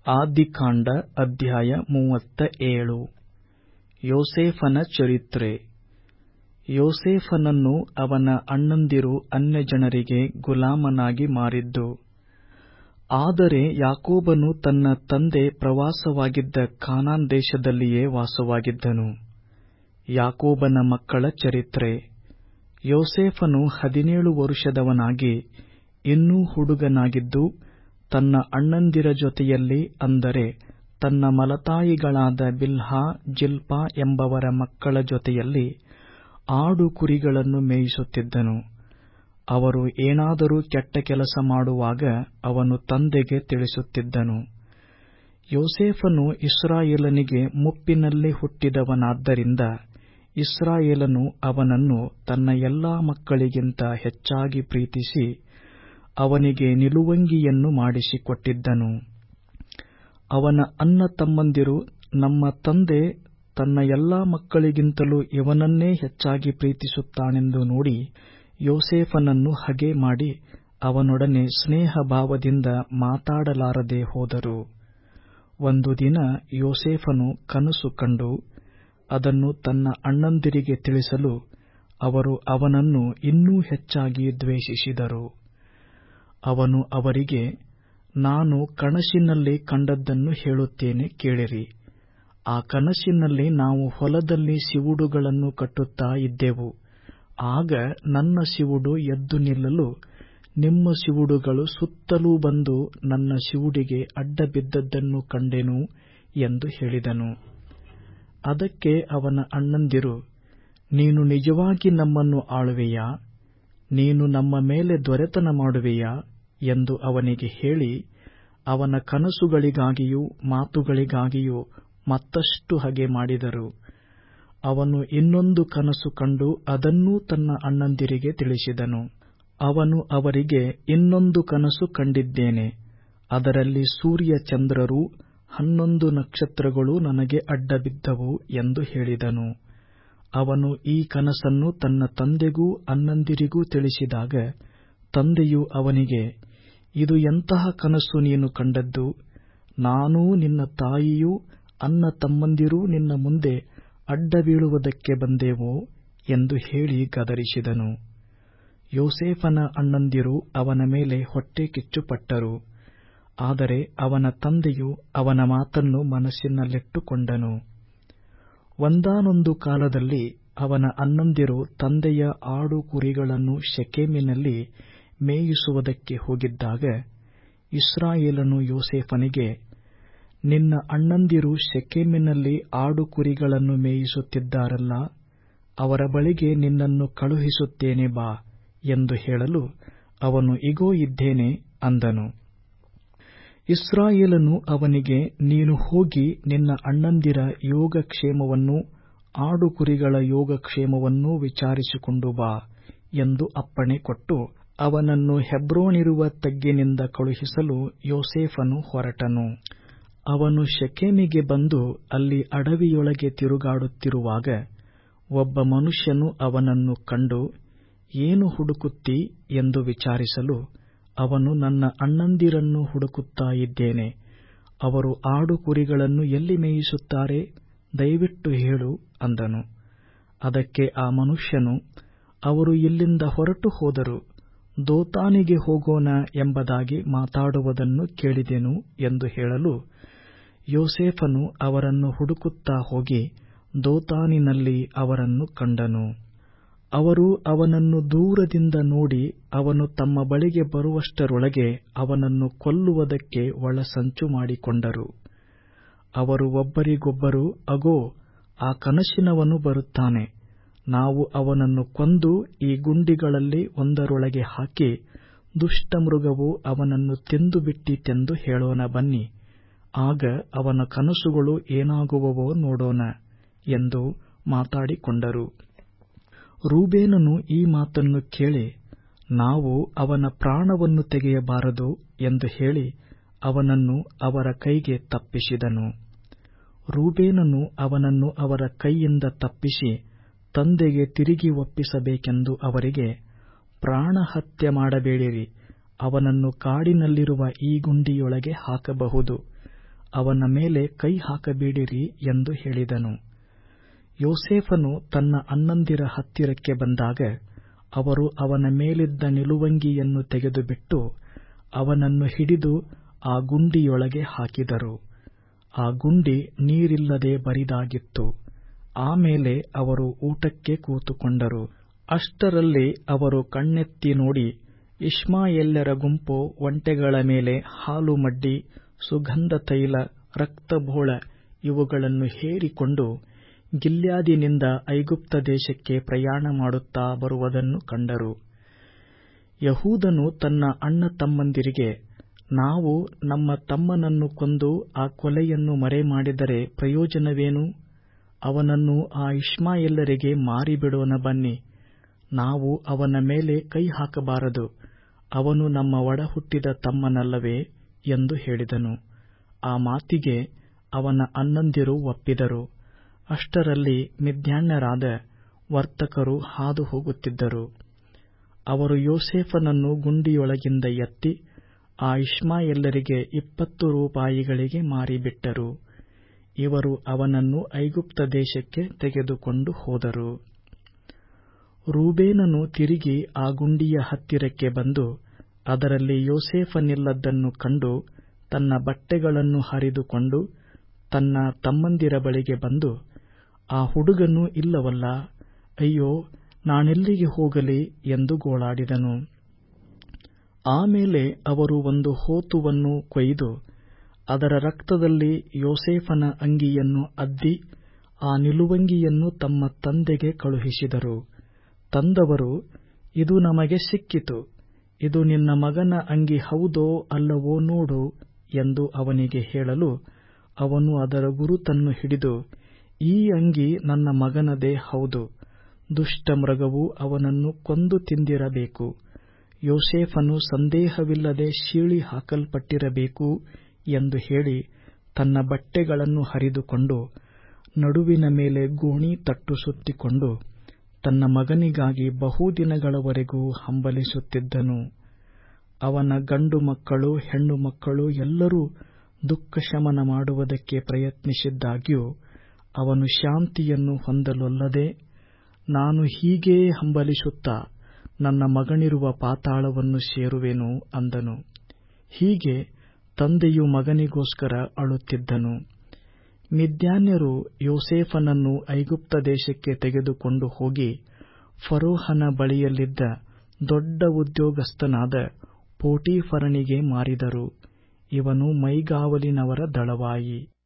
ಆದಿಕಾಂಡ ಅಧ್ಯಾಯ ಮೂವತ್ತ ಏಳು ಯೋಸೇಫನ ಚರಿತ್ರೆ ಯೋಸೇಫನನ್ನು ಅವನ ಅಣ್ಣಂದಿರು ಅನ್ಯಜನರಿಗೆ ಗುಲಾಮನಾಗಿ ಮಾರಿದ್ದು ಆದರೆ ಯಾಕೋಬನು ತನ್ನ ತಂದೆ ಪ್ರವಾಸವಾಗಿದ್ದ ಕಾನಾನ್ ದೇಶದಲ್ಲಿಯೇ ವಾಸವಾಗಿದ್ದನು ಯಾಕೋಬನ ಮಕ್ಕಳ ಚರಿತ್ರೆ ಯೋಸೇಫನು ಹದಿನೇಳು ವರುಷದವನಾಗಿ ಇನ್ನೂ ಹುಡುಗನಾಗಿದ್ದು ತನ್ನ ಅಣ್ಣಂದಿರ ಜೊತೆಯಲ್ಲಿ ಅಂದರೆ ತನ್ನ ಮಲತಾಯಿಗಳಾದ ಬಿಲ್ಹಾ ಜಿಲ್ಪಾ ಎಂಬವರ ಮಕ್ಕಳ ಜೊತೆಯಲ್ಲಿ ಆಡು ಕುರಿಗಳನ್ನು ಮೇಯಿಸುತ್ತಿದ್ದನು ಅವರು ಏನಾದರೂ ಕೆಟ್ಟ ಕೆಲಸ ಮಾಡುವಾಗ ಅವನು ತಂದೆಗೆ ತಿಳಿಸುತ್ತಿದ್ದನು ಯೋಸೇಫನು ಇಸ್ರಾಯೇಲನಿಗೆ ಮುಪ್ಪಿನಲ್ಲಿ ಹುಟ್ಟಿದವನಾದ್ದರಿಂದ ಇಸ್ರಾಯೇಲನು ಅವನನ್ನು ತನ್ನ ಎಲ್ಲಾ ಮಕ್ಕಳಿಗಿಂತ ಹೆಚ್ಚಾಗಿ ಪ್ರೀತಿಸಿ ಅವನಿಗೆ ನಿಲುವಂಗಿಯನ್ನು ಮಾಡಿಸಿಕೊಟ್ಟಿದ್ದನು ಅವನ ಅಣ್ಣ ತಮ್ಮಂದಿರು ನಮ್ಮ ತಂದೆ ತನ್ನ ಎಲ್ಲಾ ಮಕ್ಕಳಿಗಿಂತಲೂ ಇವನನ್ನೇ ಹೆಚ್ಚಾಗಿ ಪ್ರೀತಿಸುತ್ತಾನೆಂದು ನೋಡಿ ಯೋಸೇಫನನ್ನು ಹಗೆ ಮಾಡಿ ಅವನೊಡನೆ ಸ್ನೇಹಭಾವದಿಂದ ಮಾತಾಡಲಾರದೆ ಹೋದರು ಒಂದು ದಿನ ಯೋಸೇಫನು ಕನಸು ಕಂಡು ಅದನ್ನು ತನ್ನ ಅಣ್ಣಂದಿರಿಗೆ ತಿಳಿಸಲು ಅವರು ಅವನನ್ನು ಇನ್ನೂ ಹೆಚ್ಚಾಗಿ ದ್ವೇಷಿಸಿದರು ಅವನು ಅವರಿಗೆ ನಾನು ಕನಸಿನಲ್ಲಿ ಕಂಡದ್ದನ್ನು ಹೇಳುತ್ತೇನೆ ಕೇಳಿರಿ ಆ ಕನಸಿನಲ್ಲಿ ನಾವು ಹೊಲದಲ್ಲಿ ಸಿವುಡುಗಳನ್ನು ಕಟ್ಟುತ್ತಾ ಇದ್ದೆವು ಆಗ ನನ್ನ ಸಿವುಡು ಎದ್ದು ನಿಲ್ಲಲು ನಿಮ್ಮ ಸಿವುಡುಗಳು ಸುತ್ತಲೂ ಬಂದು ನನ್ನ ಸಿವುಡಿಗೆ ಅಡ್ಡ ಬಿದ್ದದ್ದನ್ನು ಕಂಡೆನು ಎಂದು ಹೇಳಿದನು ಅದಕ್ಕೆ ಅವನ ಅಣ್ಣಂದಿರು ನೀನು ನಿಜವಾಗಿ ನಮ್ಮನ್ನು ಆಳುವೆಯಾ ನೀನು ನಮ್ಮ ಮೇಲೆ ದೊರೆತನ ಮಾಡುವೆಯಾ ಎಂದು ಅವನಿಗೆ ಹೇಳಿ ಅವನ ಕನಸುಗಳಿಗಾಗಿಯೂ ಮಾತುಗಳಿಗಾಗಿಯೂ ಮತ್ತಷ್ಟು ಹಗೆ ಮಾಡಿದರು ಅವನು ಇನ್ನೊಂದು ಕನಸು ಕಂಡು ಅದನ್ನೂ ತನ್ನ ಅಣ್ಣಂದಿರಿಗೆ ತಿಳಿಸಿದನು ಅವನು ಅವರಿಗೆ ಇನ್ನೊಂದು ಕನಸು ಕಂಡಿದ್ದೇನೆ ಅದರಲ್ಲಿ ಸೂರ್ಯ ಚಂದ್ರರೂ ಹನ್ನೊಂದು ನಕ್ಷತ್ರಗಳು ನನಗೆ ಅಡ್ಡಬಿದ್ದವು ಎಂದು ಹೇಳಿದನು ಅವನು ಈ ಕನಸನ್ನು ತನ್ನ ತಂದೆಗೂ ಅಣ್ಣಂದಿರಿಗೂ ತಿಳಿಸಿದಾಗ ತಂದೆಯು ಅವನಿಗೆ ಇದು ಎಂತಹ ಕನಸು ನೀನು ಕಂಡದ್ದು ನಾನೂ ನಿನ್ನ ತಾಯಿಯೂ ಅಣ್ಣ ತಮ್ಮಂದಿರೂ ನಿನ್ನ ಮುಂದೆ ಅಡ್ಡ ಬೀಳುವುದಕ್ಕೆ ಬಂದೆವೋ ಎಂದು ಹೇಳಿ ಗದರಿಸಿದನು ಯೋಸೇಫನ ಅಣ್ಣಂದಿರು ಅವನ ಮೇಲೆ ಹೊಟ್ಟೆ ಕಿಚ್ಚುಪಟ್ಟರು ಆದರೆ ಅವನ ತಂದೆಯು ಅವನ ಮಾತನ್ನು ಮನಸ್ಸಿನಲ್ಲಿಟ್ಟುಕೊಂಡನು ಒಂದಾನೊಂದು ಕಾಲದಲ್ಲಿ ಅವನ ಅಣ್ಣಂದಿರು ತಂದೆಯ ಆಡು ಕುರಿಗಳನ್ನು ಶೆಕೆಮಿನಲ್ಲಿ ಮೇಯಿಸುವುದಕ್ಕೆ ಹೋಗಿದ್ದಾಗ ಇಸ್ರಾಯೇಲನು ಯೋಸೇಫನಿಗೆ ನಿನ್ನ ಅಣ್ಣಂದಿರು ಶೆಕೆಮಿನಲ್ಲಿ ಆಡು ಕುರಿಗಳನ್ನು ಮೇಯಿಸುತ್ತಿದ್ದಾರಲ್ಲ ಅವರ ಬಳಿಗೆ ನಿನ್ನನ್ನು ಕಳುಹಿಸುತ್ತೇನೆ ಬಾ ಎಂದು ಹೇಳಲು ಅವನು ಇಗೋ ಇದ್ದೇನೆ ಅಂದನು ಇಸ್ರಾಯೇಲನು ಅವನಿಗೆ ನೀನು ಹೋಗಿ ನಿನ್ನ ಅಣ್ಣಂದಿರ ಯೋಗಕ್ಷೇಮವನ್ನೂ ಆಡು ಕುರಿಗಳ ಯೋಗಕ್ಷೇಮವನ್ನೂ ವಿಚಾರಿಸಿಕೊಂಡು ಬಾ ಎಂದು ಅಪ್ಪಣೆ ಕೊಟ್ಟು ಅವನನ್ನು ಹೆಬ್ರೋನಿರುವ ತಗ್ಗಿನಿಂದ ಕಳುಹಿಸಲು ಯೋಸೇಫನು ಹೊರಟನು ಅವನು ಶೆಕೆಮಿಗೆ ಬಂದು ಅಲ್ಲಿ ಅಡವಿಯೊಳಗೆ ತಿರುಗಾಡುತ್ತಿರುವಾಗ ಒಬ್ಬ ಮನುಷ್ಯನು ಅವನನ್ನು ಕಂಡು ಏನು ಹುಡುಕುತ್ತಿ ಎಂದು ವಿಚಾರಿಸಲು ಅವನು ನನ್ನ ಅಣ್ಣಂದಿರನ್ನು ಹುಡುಕುತ್ತಾ ಇದ್ದೇನೆ ಅವರು ಆಡು ಕುರಿಗಳನ್ನು ಎಲ್ಲಿ ಮೇಯಿಸುತ್ತಾರೆ ದಯವಿಟ್ಟು ಹೇಳು ಅಂದನು ಅದಕ್ಕೆ ಆ ಮನುಷ್ಯನು ಅವರು ಇಲ್ಲಿಂದ ಹೊರಟು ಹೋದರು ದೋತಾನಿಗೆ ಹೋಗೋಣ ಎಂಬುದಾಗಿ ಮಾತಾಡುವುದನ್ನು ಕೇಳಿದೆನು ಎಂದು ಹೇಳಲು ಯೋಸೇಫನು ಅವರನ್ನು ಹುಡುಕುತ್ತಾ ಹೋಗಿ ದೋತಾನಿನಲ್ಲಿ ಅವರನ್ನು ಕಂಡನು ಅವರು ಅವನನ್ನು ದೂರದಿಂದ ನೋಡಿ ಅವನು ತಮ್ಮ ಬಳಿಗೆ ಬರುವಷ್ಟರೊಳಗೆ ಅವನನ್ನು ಕೊಲ್ಲುವುದಕ್ಕೆ ಒಳಸಂಚು ಮಾಡಿಕೊಂಡರು ಅವರು ಒಬ್ಬರಿಗೊಬ್ಬರು ಅಗೋ ಆ ಕನಸಿನವನು ಬರುತ್ತಾನೆ ನಾವು ಅವನನ್ನು ಕೊಂದು ಈ ಗುಂಡಿಗಳಲ್ಲಿ ಒಂದರೊಳಗೆ ಹಾಕಿ ದುಷ್ಟಮೃಗವು ಅವನನ್ನು ತಿಂದು ಬಿಟ್ಟಿತೆಂದು ಹೇಳೋಣ ಬನ್ನಿ ಆಗ ಅವನ ಕನಸುಗಳು ಏನಾಗುವವೋ ನೋಡೋಣ ಎಂದು ಮಾತಾಡಿಕೊಂಡರು ರೂಬೇನನು ಈ ಮಾತನ್ನು ಕೇಳಿ ನಾವು ಅವನ ಪ್ರಾಣವನ್ನು ತೆಗೆಯಬಾರದು ಎಂದು ಹೇಳಿ ಅವನನ್ನು ಅವರ ಕೈಗೆ ತಪ್ಪಿಸಿದನು ರೂಬೇನನು ಅವನನ್ನು ಅವರ ಕೈಯಿಂದ ತಪ್ಪಿಸಿ ತಂದೆಗೆ ತಿರುಗಿ ಒಪ್ಪಿಸಬೇಕೆಂದು ಅವರಿಗೆ ಪ್ರಾಣ ಹತ್ಯೆ ಮಾಡಬೇಡಿರಿ ಅವನನ್ನು ಕಾಡಿನಲ್ಲಿರುವ ಈ ಗುಂಡಿಯೊಳಗೆ ಹಾಕಬಹುದು ಅವನ ಮೇಲೆ ಕೈ ಹಾಕಬೇಡಿರಿ ಎಂದು ಹೇಳಿದನು ಯೋಸೇಫನು ತನ್ನ ಅಣ್ಣಂದಿರ ಹತ್ತಿರಕ್ಕೆ ಬಂದಾಗ ಅವರು ಅವನ ಮೇಲಿದ್ದ ನಿಲುವಂಗಿಯನ್ನು ತೆಗೆದುಬಿಟ್ಟು ಅವನನ್ನು ಹಿಡಿದು ಆ ಗುಂಡಿಯೊಳಗೆ ಹಾಕಿದರು ಆ ಗುಂಡಿ ನೀರಿಲ್ಲದೆ ಬರಿದಾಗಿತ್ತು ಆಮೇಲೆ ಅವರು ಊಟಕ್ಕೆ ಕೂತುಕೊಂಡರು ಅಷ್ಟರಲ್ಲಿ ಅವರು ಕಣ್ಣೆತ್ತಿ ನೋಡಿ ಇಷ್ಮಾಯೇಲ್ಯರ ಗುಂಪು ಒಂಟೆಗಳ ಮೇಲೆ ಹಾಲು ಮಡ್ಡಿ ಸುಗಂಧ ತೈಲ ರಕ್ತಬೋಳ ಇವುಗಳನ್ನು ಹೇರಿಕೊಂಡು ಗಿಲ್ಯಾದಿನಿಂದ ಐಗುಪ್ತ ದೇಶಕ್ಕೆ ಪ್ರಯಾಣ ಮಾಡುತ್ತಾ ಬರುವುದನ್ನು ಕಂಡರು ಯಹೂದನು ತನ್ನ ಅಣ್ಣ ತಮ್ಮಂದಿರಿಗೆ ನಾವು ನಮ್ಮ ತಮ್ಮನನ್ನು ಕೊಂದು ಆ ಕೊಲೆಯನ್ನು ಮರೆಮಾಡಿದರೆ ಪ್ರಯೋಜನವೇನು ಅವನನ್ನು ಆ ಇಷ್ಮಾಯೇಲ್ಯರಿಗೆ ಮಾರಿಬಿಡೋಣ ಬನ್ನಿ ನಾವು ಅವನ ಮೇಲೆ ಕೈ ಹಾಕಬಾರದು ಅವನು ನಮ್ಮ ಒಡಹುಟ್ಟಿದ ತಮ್ಮನಲ್ಲವೇ ಎಂದು ಹೇಳಿದನು ಆ ಮಾತಿಗೆ ಅವನ ಅಣ್ಣಂದಿರು ಒಪ್ಪಿದರು ಅಷ್ಟರಲ್ಲಿ ಮಿದ್ಯಾನ್ಯರಾದ ವರ್ತಕರು ಹಾದು ಹೋಗುತ್ತಿದ್ದರು ಅವರು ಯೋಸೇಫನನ್ನು ಗುಂಡಿಯೊಳಗಿಂದ ಎತ್ತಿ ಆ ಇಷ್ಮಾಯೇಲ್ಯರಿಗೆ ಇಪ್ಪತ್ತು ರೂಪಾಯಿಗಳಿಗೆ ಮಾರಿಬಿಟ್ಟರು ಇವರು ಅವನನ್ನು ಐಗುಪ್ತ ದೇಶಕ್ಕೆ ತೆಗೆದುಕೊಂಡು ಹೋದರು ರೂಬೇನನು ತಿರುಗಿ ಆ ಗುಂಡಿಯ ಹತ್ತಿರಕ್ಕೆ ಬಂದು ಅದರಲ್ಲಿ ಯೋಸೇಫನಿಲ್ಲದ್ದನ್ನು ಕಂಡು ತನ್ನ ಬಟ್ಟೆಗಳನ್ನು ಹರಿದುಕೊಂಡು ತನ್ನ ತಮ್ಮಂದಿರ ಬಳಿಗೆ ಬಂದು ಆ ಹುಡುಗನು ಇಲ್ಲವಲ್ಲ ಅಯ್ಯೋ ನಾನೆಲ್ಲಿಗೆ ಹೋಗಲಿ ಎಂದು ಗೋಳಾಡಿದನು ಆಮೇಲೆ ಅವರು ಒಂದು ಹೋತುವನ್ನು ಕೊಯ್ದು ಅದರ ರಕ್ತದಲ್ಲಿ ಯೋಸೇಫನ ಅಂಗಿಯನ್ನು ಅದ್ದಿ ಆ ನಿಲುವಂಗಿಯನ್ನು ತಮ್ಮ ತಂದೆಗೆ ಕಳುಹಿಸಿದರು ತಂದವರು ಇದು ನಮಗೆ ಸಿಕ್ಕಿತು ಇದು ನಿನ್ನ ಮಗನ ಅಂಗಿ ಹೌದೋ ಅಲ್ಲವೋ ನೋಡು ಎಂದು ಅವನಿಗೆ ಹೇಳಲು ಅವನು ಅದರ ಗುರುತನ್ನು ಹಿಡಿದು ಈ ಅಂಗಿ ನನ್ನ ಮಗನದೇ ಹೌದು ದುಷ್ಟ ಮೃಗವು ಅವನನ್ನು ಕೊಂದು ತಿಂದಿರಬೇಕು ಯೋಸೇಫನು ಸಂದೇಹವಿಲ್ಲದೆ ಸೀಳಿ ಹಾಕಲ್ಪಟ್ಟಿರಬೇಕು ಎಂದು ಹೇಳಿ ತನ್ನ ಬಟ್ಟೆಗಳನ್ನು ಹರಿದುಕೊಂಡು ನಡುವಿನ ಮೇಲೆ ಗೋಣಿ ತಟ್ಟು ಸುತ್ತಿಕೊಂಡು ತನ್ನ ಮಗನಿಗಾಗಿ ಬಹುದಿನಗಳವರೆಗೂ ಹಂಬಲಿಸುತ್ತಿದ್ದನು ಅವನ ಗಂಡು ಮಕ್ಕಳು ಹೆಣ್ಣು ಮಕ್ಕಳು ಎಲ್ಲರೂ ದುಃಖಶಮನ ಮಾಡುವುದಕ್ಕೆ ಪ್ರಯತ್ನಿಸಿದ್ದಾಗ್ಯೂ ಅವನು ಶಾಂತಿಯನ್ನು ಹೊಂದಲೊಲ್ಲದೆ ನಾನು ಹೀಗೇ ಹಂಬಲಿಸುತ್ತಾ ನನ್ನ ಮಗನಿರುವ ಪಾತಾಳವನ್ನು ಸೇರುವೆನು ಅಂದನು ಹೀಗೆ ತಂದೆಯು ಮಗನಿಗೋಸ್ಕರ ಅಳುತ್ತಿದ್ದನು ಮಿದ್ಯಾನ್ಯರು ಯೋಸೇಫನನ್ನು ಐಗುಪ್ತ ದೇಶಕ್ಕೆ ತೆಗೆದುಕೊಂಡು ಹೋಗಿ ಫರೋಹನ ಬಳಿಯಲ್ಲಿದ್ದ ದೊಡ್ಡ ಉದ್ಯೋಗಸ್ಥನಾದ ಪೋಟೀಫರನಿಗೆ ಮಾರಿದರು ಇವನು ಮೈಗಾವಲಿನವರ ದಳವಾಯಿ